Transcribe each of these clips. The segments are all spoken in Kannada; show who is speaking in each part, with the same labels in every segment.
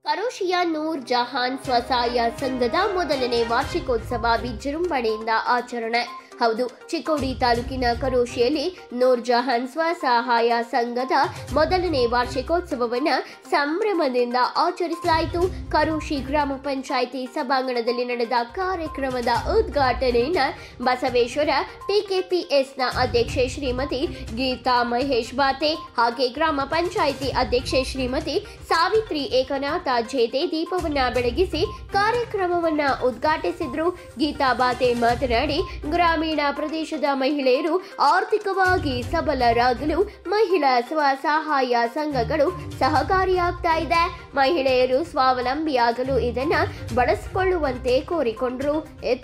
Speaker 1: ಕರೋಶಿಯ ನೂರ್ ಜಹಾನ್ ಸ್ವಸಹಾಯ ಸಂಘದ ಮೊದಲನೇ ವಾರ್ಷಿಕೋತ್ಸವ ವಿಜೃಂಭಣೆಯಿಂದ ಆಚರಣೆ ಹೌದು ಚಿಕ್ಕೋಡಿ ತಾಲೂಕಿನ ಕರೋಶಿಯಲ್ಲಿ ನೂರ್ ಜಹಾನ್ ಸ್ವಸಹಾಯ ಸಂಘದ ಮೊದಲನೇ ವಾರ್ಷಿಕೋತ್ಸವವನ್ನು ಸಂಭ್ರಮದಿಂದ ಆಚರಿಸಲಾಯಿತು ಕರೋಶಿ ಗ್ರಾಮ ಪಂಚಾಯಿತಿ ಸಭಾಂಗಣದಲ್ಲಿ ನಡೆದ ಕಾರ್ಯಕ್ರಮದ ಉದ್ಘಾಟನೆಯನ್ನು ಬಸವೇಶ್ವರ ಟಿಕೆಪಿಎಸ್ನ ಅಧ್ಯಕ್ಷೆ ಶ್ರೀಮತಿ ಗೀತಾ ಮಹೇಶ್ ಬಾತೆ ಹಾಗೆ ಗ್ರಾಮ ಪಂಚಾಯಿತಿ ಅಧ್ಯಕ್ಷೆ ಶ್ರೀಮತಿ ಸಾವಿತ್ರಿ ಏಕನಾಥ ಜೇತೆ ದೀಪವನ್ನ ಬೆಳಗಿಸಿ ಕಾರ್ಯಕ್ರಮವನ್ನ ಉದ್ಘಾಟಿಸಿದ್ರು ಗೀತಾ ಬಾತೆ ಮಾತನಾಡಿ ಗ್ರಾಮೀಣ ಪ್ರದೇಶದ ಮಹಿಳೆಯರು ಆರ್ಥಿಕವಾಗಿ ಸಬಲರಾಗಲು ಮಹಿಳಾ ಸ್ವಸಹಾಯ ಸಂಘಗಳು ಸಹಕಾರಿಯಾಗ್ತಾ ಇದೆ ಮಹಿಳೆಯರು ಸ್ವಾವಲಂಬಿಯಾಗಲು ಇದನ್ನ ಬಳಸಿಕೊಳ್ಳುವಂತೆ ಕೋರಿಕೊಂಡ್ರು ಎತ್ತ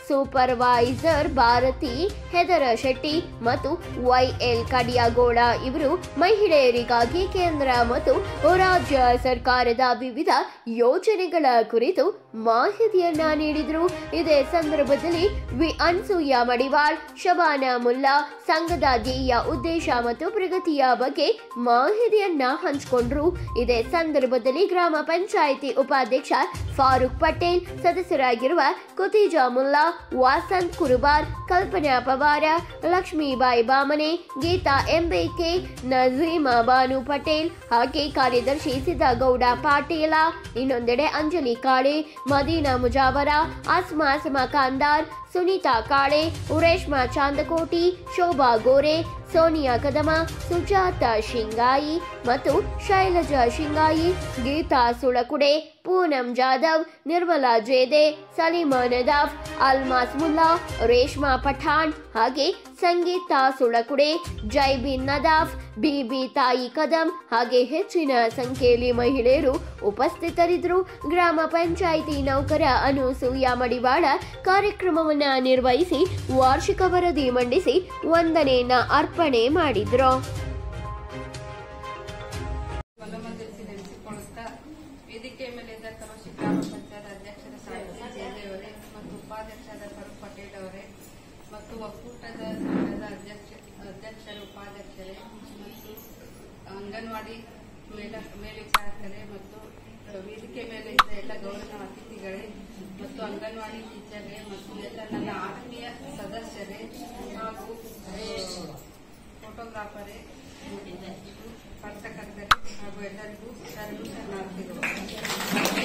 Speaker 1: ಸೂಪರ್ವೈಸರ್ ಭಾರತಿ ಹೆದರ ಶೆಟ್ಟಿ ಮತ್ತು ವೈಎಲ್ ಕಡಿಯಾಗೋಳ ಇವರು ಮಹಿಳೆಯರಿಗಾಗಿ ಕೇಂದ್ರ ಮತ್ತು ರಾಜ್ಯ ಸರ್ಕಾರದ ವಿವಿಧ ಯೋಜನೆಗಳ ಕುರಿತು ಮಾಹಿತಿಯನ್ನ ನೀಡಿದರು ಇದೇ ಸಂದರ್ಭದಲ್ಲಿ ವಿ ಅನ್ಸೂಯ ಮಡಿವಾಳ್ ಶಬಾನ ಮುಲ್ಲಾ ಸಂಘದ ಧ್ಯೇಯ ಉದ್ದೇಶ ಮತ್ತು ಪ್ರಗತಿಯ ಬಗ್ಗೆ ಮಾಹಿತಿಯನ್ನ ಹಂಚಿಕೊಂಡ್ರು ಇದೇ ಸಂದರ್ಭದಲ್ಲಿ ಗ್ರಾಮ ಪಂಚಾಯಿತಿ ಉಪಾಧ್ಯಕ್ಷ ಫಾರೂಕ್ ಪಟೇಲ್ ಸದಸ್ಯರಾಗಿರುವ ಕುತೀಜಾ ಮುಲ್ಲಾ ವಾಸಂತ್ ಕುರುಬಾರ್ ಕಲ್ಪನಾ ಪವಾರ ಲಕ್ಷ್ಮೀಬಾಯಿ ಬಾಮನೆ ಗೀತಾ ಎಂಬೇಕೆ ನಜೀಮಾ ಬಾನು ಪಟೇಲ್ ಹಾಗೆ ಕಾರ್ಯದರ್ಶಿ ಸಿದ್ದಗೌಡ ಪಾಟೀಲ ಇನ್ನೊಂದೆಡೆ ಅಂಜಲಿ ಕಾಳೆ ಮದೀನಾ ಮುಜಾವರ ಆಸ್ಮಾ ಅಸ್ಮಾ ಖಾಂದಾರ್ ಸುನೀತಾ ಕಾಳೆ ಉರೇಶ್ಮಾ ಚಾಂದಕೋಟಿ ಶೋಭಾ ಗೋರೆ ಸೋನಿಯಾ ಕದಮ ಸುಜಾತ ಶಿಂಗಾಯಿ ಮತ್ತು ಶೈಲಜಾ ಶಿಂಗಾಯಿ ಗೀತಾ ಸುಳಕುಡೆ ಪೂನಂ ಜಾಧವ್ ನಿರ್ಮಲಾ ಜೇದೆ ಸಲೀಮಾ ನದಾಫ್ ಅಲ್ಮಾಸ್ ಮುಲ್ಲಾ ರೇಷ್ಮಾ ಪಠಾಣ್ ಹಾಗೆ ಸಂಗೀತಾ ಸುಳಕುಡೆ ಜೈಬಿನ್ ನದಾಫ್ ಬಿಬಿ ತಾಯಿ ಕದಂ ಹಾಗೆ ಹೆಚ್ಚಿನ ಸಂಖ್ಯೆಯಲ್ಲಿ ಮಹಿಳೆಯರು ಉಪಸ್ಥಿತರಿದ್ದರು ಗ್ರಾಮ ಪಂಚಾಯಿತಿ ನೌಕರ ಅನುಸೂಯ ಮಡಿವಾಳ ಕಾರ್ಯಕ್ರಮವನ್ನ ನಿರ್ವಹಿಸಿ ವಾರ್ಷಿಕ ವರದಿ ಮಂಡಿಸಿ ವಂದನೆಯನ್ನ ಅರ್ಪಣೆ ಮಾಡಿದ್ರು
Speaker 2: ಒಲಮಂದಿರಿಸಿ ನೆಲೆಸಿಕೊಳ್ಳುತ್ತಾ ವೇದಿಕೆ ಮೇಲಿದ್ದ ಕರೋಶಿ ಗ್ರಾಮ ಪಂಚಾಯತ್ ಅಧ್ಯಕ್ಷರ ಸಾವಿತ್ರಿ ಜಯದೇವರೇ ಮತ್ತು ಉಪಾಧ್ಯಕ್ಷರಾದ ಫರೂಕ್ ಪಟೇಲ್ ಅವರೇ ಮತ್ತು ಒಕ್ಕೂಟದ ಸಂಘದ ಅಧ್ಯಕ್ಷ ಅಧ್ಯಕ್ಷರು ಉಪಾಧ್ಯಕ್ಷರೇ ಮತ್ತು ಅಂಗನವಾಡಿ ಮೇಲ ಮೇಲ್ವಿಚಾರಕರೇ ಮತ್ತು ವೇದಿಕೆ ಮೇಲೆ ಇದ್ದ ಎಲ್ಲ ಗೌರವ ಅತಿಥಿಗಳೇ ಮತ್ತು ಅಂಗನವಾಡಿ ಟೀಚರೇ ಮತ್ತು ಎಲ್ಲ ನನ್ನ ಆತ್ಮೀಯ ಸದಸ್ಯರೇ ಹಾಗೂ ಫೋಟೋಗ್ರಾಫರೇ ಪತ್ರಕರ್ತರೇ ಹಾಗೂ ಎಲ್ಲರಿಗೂ ಶರಣು ಶರಣಾರ್ಥಿಗಳು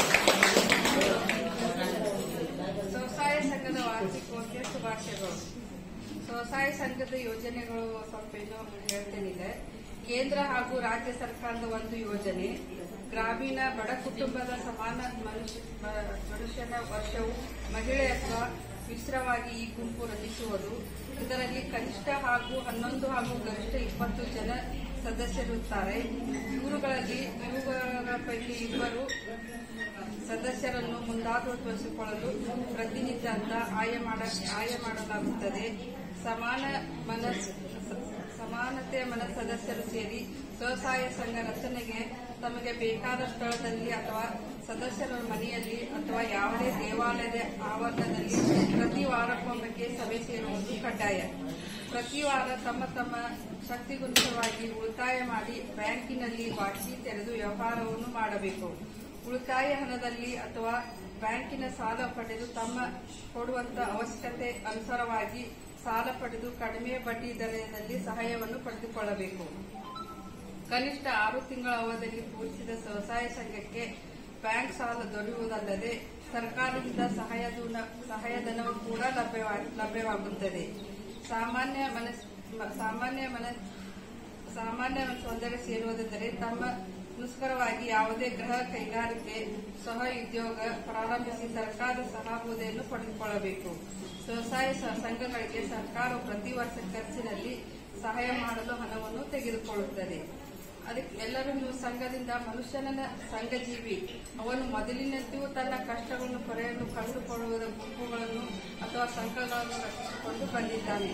Speaker 2: ಸ್ವಸಹಾಯ ಸಂಘದ ವಾರ್ಷಿಕೋತ್ಸವ ಶುಭಾಶಯಗಳು ಸ್ವಸಹಾಯ ಸಂಘದ ಯೋಜನೆಗಳು ಸ್ವಲ್ಪ ಏನೋ ಹೇಳ್ತೇನಿದೆ ಕೇಂದ್ರ ಹಾಗೂ ರಾಜ್ಯ ಸರ್ಕಾರದ ಒಂದು ಯೋಜನೆ ಗ್ರಾಮೀಣ ಬಡ ಕುಟುಂಬದ ಸಮಾನ ಮನುಷ್ಯ ಮ- ಮನುಷ್ಯನ ವರ್ಷವು ಮಹಿಳೆ ಅಥವಾ ಮಿಶ್ರವಾಗಿ ಈ ಗುಂಪು ರಚಿಸುವುದು ಇದರಲ್ಲಿ ಕನಿಷ್ಠ ಹಾಗೂ ಹನ್ನೊಂದು ಹಾಗೂ ಗರಿಷ್ಠ ಇಪ್ಪತ್ತು ಜನ ಸದಸ್ಯರಿರುತ್ತಾರೆ ಇವರುಗಳಲ್ಲಿ ಇವುಗಳ ಪೈಕಿ ಇಬ್ಬರು ಸದಸ್ಯರನ್ನು ಮುಂದಾಳುಗೊಳಿಸಿಕೊಳ್ಳಲು ಪ್ರತಿನಿತ್ಯ ಅಂತ ಆಯ್ಕೆ ಮಾಡ ಆಯ್ಕೆ ಮಾಡಲಾಗುತ್ತದೆ ಸಮಾನ ಮನಸ್ ಸಮಾನತೆಯ ಮನ ಸದಸ್ಯರು ಸೇರಿ ಸ್ವಸಹಾಯ ಸಂಘ ರಚನೆಗೆ ತಮಗೆ ಬೇಕಾದ ಸ್ಥಳದಲ್ಲಿ ಅಥವಾ ಸದಸ್ಯರ ಮನೆಯಲ್ಲಿ ಅಥವಾ ಯಾವುದೇ ದೇವಾಲಯದ ಆವರಣದಲ್ಲಿ ಪ್ರತಿ ವಾರಕ್ಕೊಮ್ಮೆ ಸಭೆ ಸೇರುವುದು ಕಡ್ಡಾಯ ಪ್ರತಿ ವಾರ ತಮ್ಮ ತಮ್ಮ ಶಕ್ತಿಗುಂತವಾಗಿ ಉಳಿತಾಯ ಮಾಡಿ ಬ್ಯಾಂಕಿನಲ್ಲಿ ಬಾಕಿ ತೆರೆದು ವ್ಯವಹಾರವನ್ನು ಮಾಡಬೇಕು ಉಳಿತಾಯ ಹಣದಲ್ಲಿ ಅಥವಾ ಬ್ಯಾಂಕಿನ ಸಾಲ ಪಡೆದು ತಮ್ಮ ಕೊಡುವಂತ ಅವಶ್ಯಕತೆ ಅನುಸಾರವಾಗಿ ಸಾಲ ಪಡೆದು ಕಡಿಮೆ ಬಡ್ಡಿ ದರದಲ್ಲಿ ಸಹಾಯವನ್ನು ಪಡೆದುಕೊಳ್ಳಬೇಕು ಕನಿಷ್ಠ ಆರು ತಿಂಗಳ ಅವಧಿಯಲ್ಲಿ ಪೂರಿಸಿದ ಸ್ವಸಹಾಯ ಸಂಘಕ್ಕೆ ಬ್ಯಾಂಕ್ ಸಾಲ ದೊರೆಯುವುದಲ್ಲದೆ ಸರ್ಕಾರದಿಂದ ಸಹಾಯಧನ ಸಹಾಯಧನವು ಕೂಡ ಲಭ್ಯವಾ- ಲಭ್ಯವಾಗುತ್ತದೆ ಸಾಮಾನ್ಯ ಮನಸ್ ಮ- ಸಾಮಾನ್ಯ ಮನ ಸಾಮಾನ್ಯ ತೊಂದರೆ ಸೇರುವುದೆಂದರೆ ತಮ್ಮ ಮುಸ್ಕರವಾಗಿ ಯಾವುದೇ ಗೃಹ ಕೈಗಾರಿಕೆ ಸಹ ಉದ್ಯೋಗ ಪ್ರಾರಂಭಿಸಿ ಸರ್ಕಾರದ ಸಹಾಯಧೆಯನ್ನು ಪಡೆದುಕೊಳ್ಳಬೇಕು ಸ್ವಸಹಾಯ ಸ- ಸಂಘಗಳಿಗೆ ಸರ್ಕಾರವು ಪ್ರತಿ ವರ್ಷ ಖರ್ಚಿನಲ್ಲಿ ಸಹಾಯ ಮಾಡಲು ಹಣವನ್ನು ತೆಗೆದುಕೊಳ್ಳುತ್ತದೆ ಅದಕ್ಕೆ ಎಲ್ಲರೂ ನೀವು ಸಂಘದಿಂದ ಮನುಷ್ಯನ ಸಂಘಜೀವಿ ಅವನು ಮೊದಲಿನಂತೆಯೂ ತನ್ನ ಕಷ್ಟಗಳನ್ನು ಕೊರೆಯಲು ಕಂಡುಕೊಳ್ಳುವ ಗುಂಪುಗಳನ್ನು ಅಥವಾ ಸಂಘಗಳನ್ನು ರಚಿಸಿಕೊಂಡು ಬಂದಿದ್ದಾನೆ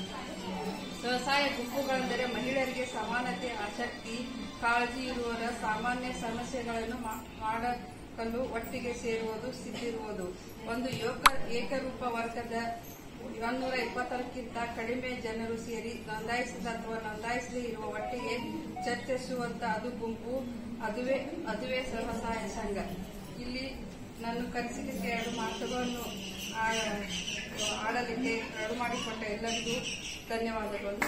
Speaker 2: ಸ್ವಸಹಾಯ ಗುಂಪುಗಳೆಂದರೆ ಮಹಿಳೆಯರಿಗೆ ಸಮಾನತೆ ಆಸಕ್ತಿ ಕಾಳಜಿ ಇರುವವರ ಸಾಮಾನ್ಯ ಸಮಸ್ಯೆಗಳನ್ನು ಮಾ- ಮಾಡಲು ಒಟ್ಟಿಗೆ ಸೇರುವುದು ಸ್ಥಿತಿರುವುದು ಒಂದು ಯೋಕ ಏಕರೂಪ ವರ್ಗದ ಒಂದೂರ ಇಪ್ಪತ್ತರಕ್ಕಿಂತ ಕಡಿಮೆ ಜನರು ಸೇರಿ ನೋಂದಾಯಿಸಿದ ಅಥವಾ ನೋಂದಾಯಿಸದೇ ಇರುವ ಒಟ್ಟಿಗೆ ಚರ್ಚಿಸುವಂತ ಅದು ಗುಂಪು ಅದುವೇ ಅದುವೇ ಸ್ವಸಹಾಯ ಸಂಘ ಇಲ್ಲಿ ನಾನು ಕಲಿಸಲಿಕ್ಕೆ ಎರಡು ಮಾತುಗಳನ್ನು ಆ- ಆಡಲಿಕ್ಕೆ ಎರಡು ಮಾಡಿಕೊಟ್ಟ ಎಲ್ಲರಿಗೂ ಧನ್ಯವಾದಗಳನ್ನು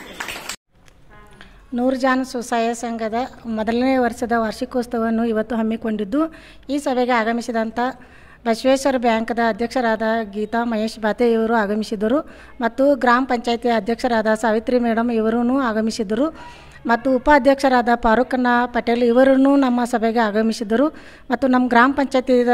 Speaker 3: ನೂರ್ಜಾನ್ ಸ್ವಸಹಾಯ ಸಂಘದ ಮೊದಲನೇ ವರ್ಷದ ವಾರ್ಷಿಕೋತ್ಸವವನ್ನು ಇವತ್ತು ಹಮ್ಮಿಕೊಂಡಿದ್ದು ಈ ಸಭೆಗೆ ಆಗಮಿಸಿದಂಥ ಬಸವೇಶ್ವರ ಬ್ಯಾಂಕ್ದ ಅಧ್ಯಕ್ಷರಾದ ಗೀತಾ ಮಹೇಶ್ ಬಾತೆ ಇವರು ಆಗಮಿಸಿದರು ಮತ್ತು ಗ್ರಾಮ ಪಂಚಾಯತಿ ಅಧ್ಯಕ್ಷರಾದ ಸಾವಿತ್ರಿ ಮೇಡಮ್ ಇವರೂ ಆಗಮಿಸಿದರು ಮತ್ತು ಉಪಾಧ್ಯಕ್ಷರಾದ ಫಾರೂಕಣ್ಣ ಪಟೇಲ್ ಇವರೂ ನಮ್ಮ ಸಭೆಗೆ ಆಗಮಿಸಿದರು ಮತ್ತು ನಮ್ಮ ಗ್ರಾಮ ಪಂಚಾಯತಿದ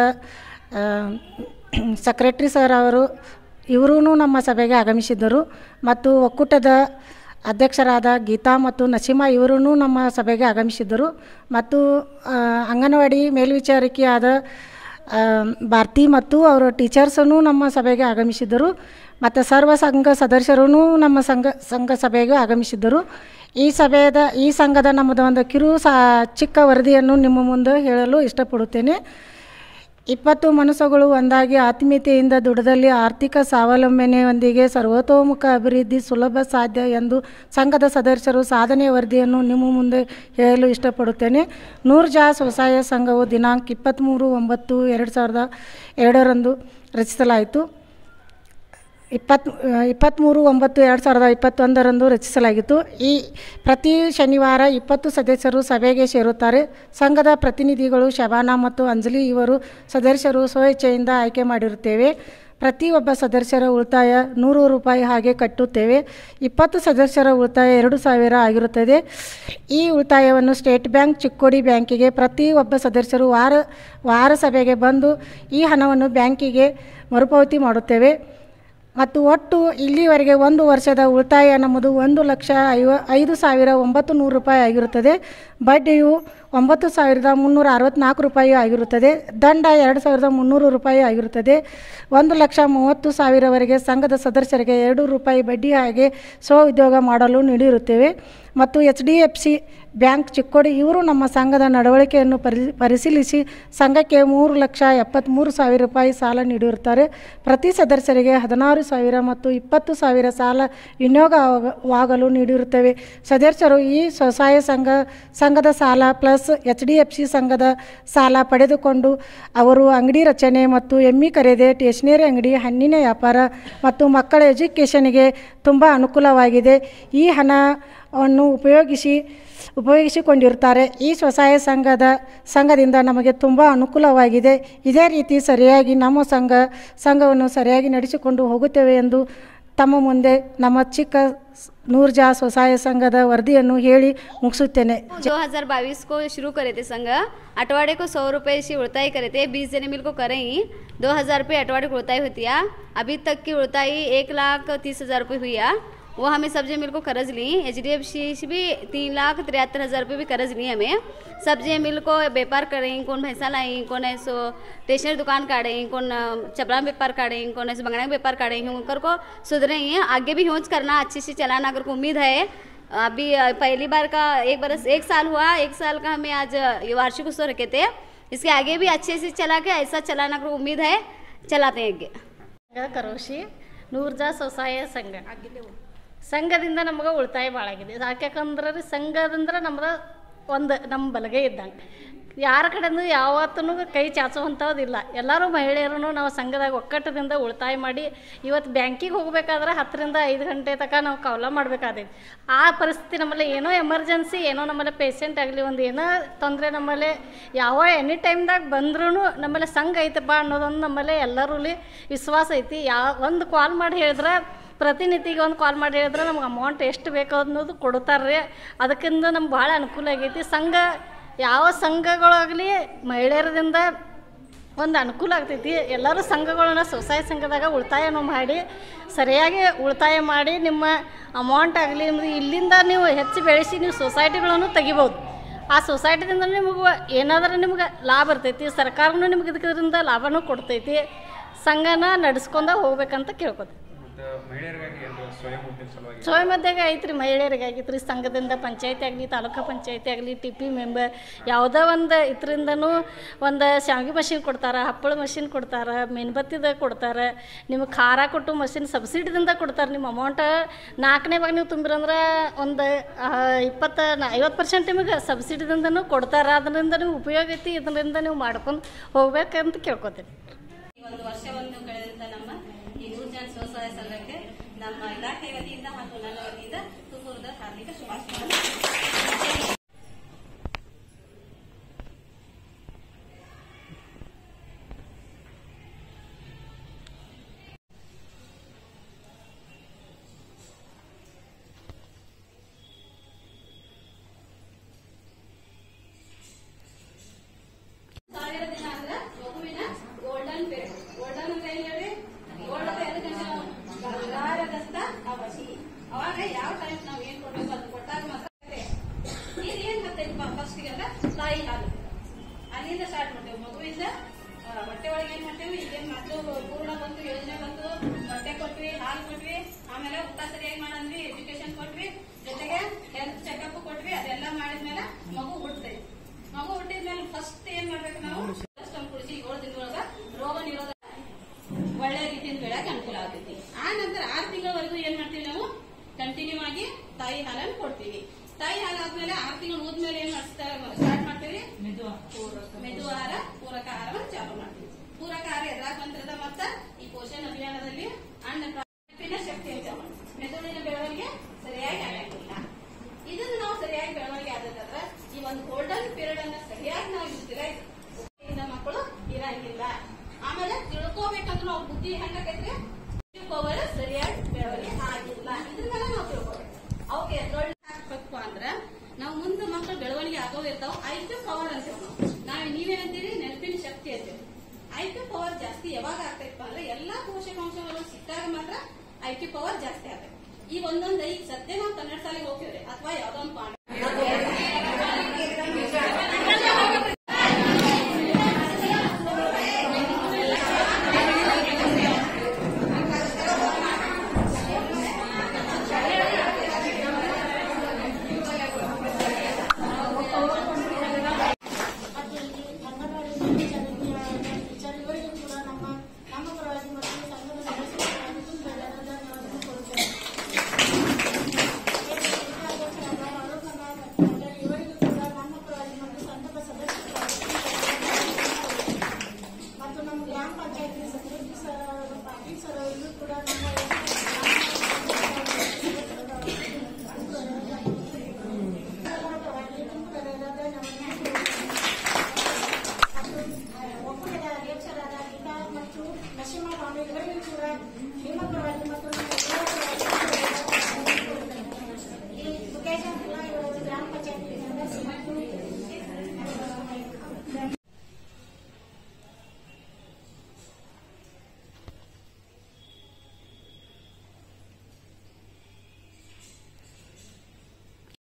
Speaker 3: ಸೆಕ್ರೆಟ್ರಿ ಸರ್ ಅವರು ಇವರೂ ನಮ್ಮ ಸಭೆಗೆ ಆಗಮಿಸಿದ್ದರು ಮತ್ತು ಒಕ್ಕೂಟದ ಅಧ್ಯಕ್ಷರಾದ ಗೀತಾ ಮತ್ತು ನಸೀಮಾ ಇವರೂ ನಮ್ಮ ಸಭೆಗೆ ಆಗಮಿಸಿದ್ದರು ಮತ್ತು ಆ, ಅಂಗನವಾಡಿ ಮೇಲ್ವಿಚಾರಕಿಯಾದ ಆ, ಭಾರತಿ ಮತ್ತು ಅವರ ಟೀಚರ್ಸೂ ನಮ್ಮ ಸಭೆಗೆ ಆಗಮಿಸಿದ್ದರು ಮತ್ತು ಸರ್ವ ಸಂಘ ಸದಸ್ಯರೂ ನಮ್ಮ ಸಂಘ ಸಂಘ ಸಭೆಗೆ ಆಗಮಿಸಿದ್ದರು ಈ ಸಭೆಯದ ಈ ಸಂಘದ ನಮ್ಮದು ಒಂದು ಕಿರು ಸಾ ಚಿಕ್ಕ ವರದಿಯನ್ನು ನಿಮ್ಮ ಮುಂದೆ ಹೇಳಲು ಇಷ್ಟಪಡುತ್ತೇನೆ ಇಪ್ಪತ್ತು ಮನಸ್ಸುಗಳು ಒಂದಾಗಿ ಆತ್ಮೀಯತೆಯಿಂದ ದುಡದಲ್ಲಿ ಆರ್ಥಿಕ ಸ್ವಾವಲಂಬನೆಯೊಂದಿಗೆ ಸರ್ವತೋಮುಖ ಅಭಿವೃದ್ಧಿ ಸುಲಭ ಸಾಧ್ಯ ಎಂದು ಸಂಘದ ಸದಸ್ಯರು ಸಾಧನೆಯ ವರದಿಯನ್ನು ನಿಮ್ಮ ಮುಂದೆ ಹೇಳಲು ಇಷ್ಟಪಡುತ್ತೇನೆ ನೂರು ಜಾ ಸ್ವಸಹಾಯ ಸಂಘವು ದಿನಾಂಕ ಇಪ್ಪತ್ತ್ಮೂರು ಒಂಬತ್ತು ಎರಡು ಸಾವಿರದ ಎರಡರಂದು ರಚಿಸಲಾಯಿತು ಇಪ್ಪತ್ತ್ ಇಪ್ಪತ್ತ್ಮೂರು ಒಂಬತ್ತು ಎರಡು ಸಾವಿರದ ಇಪ್ಪತ್ತೊಂದರಂದು ರಚಿಸಲಾಗಿತ್ತು ಈ ಪ್ರತಿ ಶನಿವಾರ ಇಪ್ಪತ್ತು ಸದಸ್ಯರು ಸಭೆಗೆ ಸೇರುತ್ತಾರೆ ಸಂಘದ ಪ್ರತಿನಿಧಿಗಳು ಶಬಾನಾ ಮತ್ತು ಅಂಜಲಿ ಇವರು ಸದಸ್ಯರು ಸ್ವಇಚ್ಛೆಯಿಂದ ಆಯ್ಕೆ ಮಾಡಿರುತ್ತೇವೆ ಪ್ರತಿಯೊಬ್ಬ ಸದಸ್ಯರ ಉಳಿತಾಯ ನೂರು ರೂಪಾಯಿ ಹಾಗೆ ಕಟ್ಟುತ್ತೇವೆ ಇಪ್ಪತ್ತು ಸದಸ್ಯರ ಉಳಿತಾಯ ಎರಡು ಸಾವಿರ ಆಗಿರುತ್ತದೆ ಈ ಉಳಿತಾಯವನ್ನು ಸ್ಟೇಟ್ ಬ್ಯಾಂಕ್ ಚಿಕ್ಕೋಡಿ ಬ್ಯಾಂಕಿಗೆ ಪ್ರತಿಯೊಬ್ಬ ಸದಸ್ಯರು ವಾರ ವಾರ ಸಭೆಗೆ ಬಂದು ಈ ಹಣವನ್ನು ಬ್ಯಾಂಕಿಗೆ ಮರುಪಾವತಿ ಮಾಡುತ್ತೇವೆ ಮತ್ತು ಒಟ್ಟು ಇಲ್ಲಿವರೆಗೆ ಒಂದು ವರ್ಷದ ಉಳಿತಾಯ ನಮ್ಮದು ಒಂದು ಲಕ್ಷ ಐವ ಐದು ಸಾವಿರ ಒಂಬತ್ತು ನೂರು ರೂಪಾಯಿ ಆಗಿರುತ್ತದೆ ಬಡ್ಡಿಯು ಒಂಬತ್ತು ಸಾವಿರದ ಮುನ್ನೂರ ಅರವತ್ತ್ನಾಲ್ಕು ರೂಪಾಯಿ ಆಗಿರುತ್ತದೆ ದಂಡ ಎರಡು ಸಾವಿರದ ಮುನ್ನೂರು ರೂಪಾಯಿ ಆಗಿರುತ್ತದೆ ಒಂದು ಲಕ್ಷ ಮೂವತ್ತು ಸಾವಿರವರೆಗೆ ಸಂಘದ ಸದಸ್ಯರಿಗೆ ಎರಡು ರೂಪಾಯಿ ಬಡ್ಡಿ ಹಾಗೆ ಸ್ವಉದ್ಯೋಗ ಮಾಡಲು ನೀಡಿರುತ್ತೇವೆ ಮತ್ತು H D F C bank Chikkodi ಇವರು ನಮ್ಮ ಸಂಘದ ನಡವಳಿಕೆಯನ್ನು ಪರಿ ಪರಿಶೀಲಿಸಿ ಸಂಘಕ್ಕೆ ಮೂರು ಲಕ್ಷ ಎಪ್ಪತ್ತ್ಮೂರು ಸಾವಿರ ರೂಪಾಯಿ ಸಾಲ ನೀಡಿರುತ್ತಾರೆ ಪ್ರತಿ ಸದಸ್ಯರಿಗೆ ಹದಿನಾರು ಸಾವಿರ ಮತ್ತು ಇಪ್ಪತ್ತು ಸಾವಿರ ಸಾಲ ವಿನಿಯೋಗವಾಗಲು ನೀಡಿರುತ್ತೇವೆ ಸದಸ್ಯರು ಈ ಸ್ವಸಹಾಯ ಸಂಘ ಸಂಘದ ಸಾಲ plus H D F C ಸಂಘದ ಸಾಲ ಪಡೆದುಕೊಂಡು ಅವರು ಅಂಗಡಿ ರಚನೆ ಮತ್ತು ಎಮ್ಮಿ ಖರೀದಿ ಸ್ಟೇಷನರಿ ಅಂಗಡಿ ಹಣ್ಣಿನ ವ್ಯಾಪಾರ ಮತ್ತು ಮಕ್ಕಳ ಎಜುಕೇಷನ್ಗೆ ತುಂಬ ಅನುಕೂಲವಾಗಿದೆ ಈ ಹಣವನ್ನು ಉಪಯೋಗಿಸಿ ಉಪಯೋಗಿಸಿಕೊಂಡಿರುತ್ತಾರೆ ಈ ಸ್ವಸಹಾಯ ಸಂಘದ ಸಂಘದಿಂದ ನಮಗೆ ತುಂಬ ಅನುಕೂಲವಾಗಿದೆ ಇದೇ ರೀತಿ ಸರಿಯಾಗಿ ನಮ್ಮ ಸಂಘ ಸಂಘವನ್ನು ಸರಿಯಾಗಿ ನಡೆಸಿಕೊಂಡು ಹೋಗುತ್ತೇವೆ ಎಂದು ತಮ್ಮ ಮುಂದೆ ನಮ್ಮ ಚಿಕ್ಕ ನೂರ್ಜಾ ಸ್ವಸಹಾಯ ಸಂಘದ ವರದಿಯನ್ನು ಹೇಳಿ ಮುಗಿಸುತ್ತೇನೆ
Speaker 4: 2022 को शुरू करे थे संघ अटवाड़े को सौ रुपये से उड़ताई करे थे बीस जने मिल को करेंगी दो हज़ार रुपये अटवाड़े को उड़ताई होती है अभी तक की उड़ताई एक लाख तीस हज़ार रुपये हुई है वो हमें सब्जी मिल को कर्ज ली एच डी एफ सी से भी तीन लाख तिहत्तर हज़ार रुपये भी कर्ज ली हमें सब्जी मिल को व्यापार करें कौन भैंसा लाई कौन ऐसो स्टेशनरी दुकान काढ़े कौन चपड़ा में व्यापार काढ़े कौन ऐसे बंगड़ा में व्यापार काढ़े उनकर को सुधरे हैं आगे भी यूज करना अच्छे से चलाना अगर को उम्मीद है अभी अ, पहली बार का एक बरस एक साल हुआ एक साल का हमें आज अ, ये वार्षिक उत्सव रखे थे इसके आगे भी अच्छे से चला के ऐसा चलाना को उम्मीद है चलाते हैं आगे
Speaker 5: ಸಂಘ ಕರೋಶಿ ನೂರ್ಜಾ ಸ್ವಸಹಾಯ ಸಂಘ ಸಂಘದಿಂದ ನಮಗೆ ಉಳಿತಾಯ ಭಾಳ ಆಗಿದೆ ಯಾಕೆಂದ್ರೆ ರೀ ಸಂಘದಂದ್ರೆ ನಮ್ದು ಒಂದು ನಮ್ಮ ಬಲಗೈ ಇದ್ದಂಗೆ ಯಾರ ಕಡೆಯಿಂದ ಯಾವತ್ತೂ ಕೈ ಚಾಚುವಂಥದ್ದಿಲ್ಲ ಎಲ್ಲರೂ ಮಹಿಳೆಯರು ನಾವು ಸಂಘದಾಗ ಒಕ್ಕಟ್ಟದಿಂದ ಉಳಿತಾಯ ಮಾಡಿ ಇವತ್ತು ಬ್ಯಾಂಕಿಗೆ ಹೋಗ್ಬೇಕಾದ್ರೆ ಹತ್ತರಿಂದ ಐದು ಗಂಟೆ ತನಕ ನಾವು ಕವಲ ಮಾಡಬೇಕಾದೈತಿ ಆ ಪರಿಸ್ಥಿತಿ ನಮ್ಮಲ್ಲಿ ಏನೋ ಎಮರ್ಜೆನ್ಸಿ ಏನೋ ನಮ್ಮಲ್ಲಿ ಪೇಷಂಟ್ ಆಗಲಿ ಒಂದು ಏನೋ ತೊಂದರೆ ನಮ್ಮಲ್ಲಿ ಯಾವ ಎನಿ ಟೈಮ್ದಾಗ ಬಂದ್ರೂ ನಮ್ಮಲ್ಲಿ ಸಂಘ ಐತಪ್ಪ ಅನ್ನೋದೊಂದು ನಮ್ಮಲ್ಲಿ ಎಲ್ಲರಲ್ಲಿ ವಿಶ್ವಾಸ ಐತಿ ಯಾವ ಒಂದು ಕಾಲ್ ಮಾಡಿ ಹೇಳಿದ್ರೆ ಪ್ರತಿನಿಧಿಗೆ ಒಂದು ಕಾಲ್ ಮಾಡಿ ಹೇಳಿದ್ರೆ ನಮ್ಗೆ ಅಮೌಂಟ್ ಎಷ್ಟು ಬೇಕು ಅನ್ನೋದು ಕೊಡ್ತಾರೆ ರೀ ಅದಕ್ಕಿಂತ ನಮ್ಗೆ ಭಾಳ ಅನುಕೂಲ ಆಗೈತಿ ಸಂಘ ಯಾವ ಸಂಘಗಳಾಗಲಿ ಮಹಿಳೆಯರದಿಂದ ಒಂದು ಅನುಕೂಲ ಆಗ್ತೈತಿ ಎಲ್ಲರೂ ಸಂಘಗಳನ್ನ ಸ್ವಸಹಾಯ ಸಂಘದಾಗ ಉಳಿತಾಯನೂ ಮಾಡಿ ಸರಿಯಾಗಿ ಉಳಿತಾಯ ಮಾಡಿ ನಿಮ್ಮ ಅಮೌಂಟ್ ಆಗಲಿ ನಿಮ್ದು ಇಲ್ಲಿಂದ ನೀವು ಹೆಚ್ಚು ಬೆಳೆಸಿ ನೀವು ಸೊಸೈಟಿಗಳನ್ನು ತೆಗಿಬೋದು ಆ ಸೊಸೈಟಿದಿಂದ ನಿಮಗೆ ಏನಾದರೂ ನಿಮ್ಗೆ ಲಾಭ ಇರ್ತೈತಿ ಸರ್ಕಾರನೂ ನಿಮ್ಗೆ ಇದರಿಂದ ಲಾಭನೂ ಕೊಡ್ತೈತಿ ಸಂಘನ ನಡೆಸ್ಕೊಂಡ ಹೋಗ್ಬೇಕಂತ ಕೇಳ್ಕೊತೀನಿ
Speaker 6: ಮತ್ತು ಮಹಿಳೆಯರಿಗಾಗಿ ಏನು ಸ್ವಯಂ ಉದ್ಯೋಗ ಸಲುವಾಗಿ
Speaker 5: ಸ್ವಯಂ ಉದ್ಯೋಗ ಐತ್ರಿ ಮಹಿಳೆಯರಿಗೆ ಆಗೈತ್ರಿ ಸಂಘದಿಂದ ಪಂಚಾಯತಿ ಆಗಲಿ ತಾಲೂಕು ಪಂಚಾಯತಿ ಆಗಲಿ ಟಿ ಪಿ ಮೆಂಬರ್ ಯಾವುದೋ ಒಂದು ಇದರಿಂದನೂ ಒಂದು ಶಾವಿಗೆ ಮಷಿನ್ ಕೊಡ್ತಾರೆ ಹಪ್ಪಳ ಮಷಿನ್ ಕೊಡ್ತಾರೆ ಮೇನ್ಬತ್ತಿದ ಕೊಡ್ತಾರೆ ನಿಮಗೆ ಖಾರ ಕೊಟ್ಟು ಮಷಿನ್ ಸಬ್ಸಿಡಿದಿಂದ ಕೊಡ್ತಾರೆ ನಿಮ್ಮ ಅಮೌಂಟ್ ನಾಲ್ಕನೇ ಭಾಗ ನೀವು ತುಂಬಿರಂದ್ರೆ ಒಂದು ಇಪ್ಪತ್ತು ಐವತ್ತು ಪರ್ಸೆಂಟ್ ನಿಮಗೆ ಸಬ್ಸಿಡಿದಿಂದನೂ ಕೊಡ್ತಾರೆ ಅದರಿಂದ ನೀವು ಉಪಯೋಗ ಐತಿ ಇದರಿಂದ ನೀವು ಮಾಡ್ಕೊಂಡು ಹೋಗ್ಬೇಕಂತ ಕೇಳ್ಕೊತೀನಿ
Speaker 7: ಈ ಒಂದು ವರ್ಷವನ್ನು ಕಳೆದಂತ ನಮ್ಮ ಈ ನೂರ್ಜಾನ್ ಸ್ವಸಹಾಯ ಸಂಘಕ್ಕೆ ನಮ್ಮ ಇಲಾಖೆ ವತಿಯಿಂದ ಹಾಗೂ ನನ್ನ ವತಿಯಿಂದ ತುಮೂರದ ಹಾರ್ದಿಕ ಶುಭಾಶಯಗಳು ಸಾವಿರ ದಿನ ಅಂದ್ರೆ ಮಗುವಿನ ಗೋಲ್ಡನ್ ಪೀರಿಯಡ್ ಗೋಲ್ಡನ್ ಅಂದ್ರೆ ಏನ್ ಹೇಳಿ ಗೋಲ್ಡನ್ ಎದಕ್ಕಂತ ನಾವು ಬಂಗಾರದತ್ತ ಅವಧಿ ಅವಾಗ ಯಾವ ಟೈಮ್ ನಾವು ಏನ್ ಕೊಡ್ಬೇಕು ಅದು ಕೊಟ್ಟಾಗ ಮಾತ್ರ ನೀರ್ ಏನ್ ಹತ್ತೈತಿ ಫಸ್ಟ್ ಅಂದ್ರೆ ತಾಯಿ ಹಾಲು ಅಲ್ಲಿಂದ ಸ್ಟಾರ್ಟ್ ಮಾಡ್ತೇವೆ ಮಗುವಿಂದ ಆ, ಹೊಟ್ಟೆ ಒಳಗೆ ಏನ್ ಮಾಡ್ತೇವೆ ಈಗೇನ್ ಮಕ್ಕಳು ಪೂರ್ಣ ಬಂತು ಯೋಜನೆ ಬಂತು ಹೊಟ್ಟೆ ಕೊಟ್ವಿ ಹಾಲು ಕೊಟ್ವಿ ಆಮೇಲೆ ಊಟ ಸರಿಯಾಗಿ ಮಾಡಂದ್ವಿ ಎಜುಕೇಶನ್ ಕೊಟ್ವಿ ಜೊತೆಗೆ ಹೆಲ್ತ್ ಚೆಕಪ್ ಕೊಟ್ವಿ ಅದೆಲ್ಲ ಮಾಡಿದ್ಮೇಲೆ ಮಗು ಹುಟ್ಟತೈತಿ ಮಗು ಹುಟ್ಟಿದ್ಮೇಲೆ ಫಸ್ಟ್ ಏನ್ ಮಾಡ್ಬೇಕು ನಾವು ಅಷ್ಟೊಂದು ಕುಡಿಸಿ ಏಳು ದಿನದೊಳಗ ರೋಗ ನಿರೋಧ ಒಳ್ಳೆ ರೀತಿಯಿಂದ ಬೆಳಕ್ ಅನುಕೂಲ ಆಗ್ತೈತಿ ಆ ನಂತರ ಆರು ತಿಂಗಳವರೆಗೂ ಏನ್ ಮಾಡ್ತೀವಿ ನಾವು ಕಂಟಿನ್ಯೂ ಆಗಿ ತಾಯಿ ಹಾಲನ್ನು ಕೊಡ್ತೀವಿ ತಾಯಿ ಹಾಲು ಆದ್ಮೇಲೆ ಆರು ತಿಂಗಳು ಹೋದ್ಮೇಲೆ ಏನ್ ಸ್ಟಾರ್ಟ್ ಮಾಡ್ತೀವಿ ಮೆದು ಆಹಾರ ಪೂರಕ ಆಹಾರವನ್ನು ಚಾಲು ಮಾಡ್ತೀವಿ ಪೂರಕ ಆಹಾರ ಎದ್ರಾಗ ಬಂದಿರದ ಮತ್ತ ಈ ಪೋಷಣ ಅಭಿಯಾನದಲ್ಲಿ ಅನ್ನ ನೆನಪಿನ ಶಕ್ತಿ ಹೆಚ್ಚಳ ಮಾಡ್ತೀವಿ. ಮೆದುಳಿನ ಬೆಳವಣಿಗೆ ಸರಿಯಾಗಿ ಆಗಂಗಿಲ್ಲ ಇದನ್ನು ನಾವು ಸರಿಯಾಗಿ ಬೆಳವಣಿಗೆ ಆದ್ರೆ ಈ ಒಂದು ಗೋಲ್ಡನ್ ಪೀರಿಯಡ್ ಅನ್ನ ಸರಿಯಾಗಿ ನಾವು ಯುಟಿಲೈಸ್ ಮಕ್ಕಳು ಇರಂಗಿಲ್ಲ ಆಮೇಲೆ ತಿಳ್ಕೋಬೇಕಂದ್ರೆ ನಾವು ಬುದ್ಧಿ ಹೆಂಗೈತ್ರಿ ತಿಳ್ಕೋವರೆ ಸರಿಯಾಗಿ ಬೆಳವಣಿಗೆ ಆಗಿಲ್ಲ ಇದನ್ನೆಲ್ಲ ನಾವು ತಿಳ್ಕೋಬೇಕು ಅವಕ್ಕೆ ಎದ್ರೊಳ್ಳೆ ಹಾಕ್ಬೇಕು ಅಂದ್ರ ನಾವು ಮುಂದೆ ಮಕ್ಕಳು ಬೆಳವಣಿಗೆ ಆಗೋವ್ ಇರ್ತಾವ ಐಕ್ಯೂ ಪವರ್ ಅಂತೇವೆ ನಾವು ನಾವ್ ನೀವೇನಂತೀರಿ ನೆನಪಿನ ಶಕ್ತಿ ಅಂತೇವೆ ಐಕ್ಯೂ ಪವರ್ ಜಾಸ್ತಿ ಯಾವಾಗ ಆಗ್ತೈತಪ್ಪ ಅಂದ್ರೆ ಎಲ್ಲಾ ಪೋಷಕಾಂಶಗಳು ಸಿಕ್ಕಾಗ ಮಾತ್ರ ಐಕ್ಯೂ ಪವರ್ ಜಾಸ್ತಿ ಆಗ್ತೈತಿ ಈ ಒಂದೊಂದು ಈಗ ಸದ್ಯ ನಾವು ಕನ್ನಡ ಶಾಲೆಗೆ ಹೋಗ್ತೀವ್ರಿ ಅಥವಾ ಯಾವ್ದೋ ಒಂದು ಪಾಠ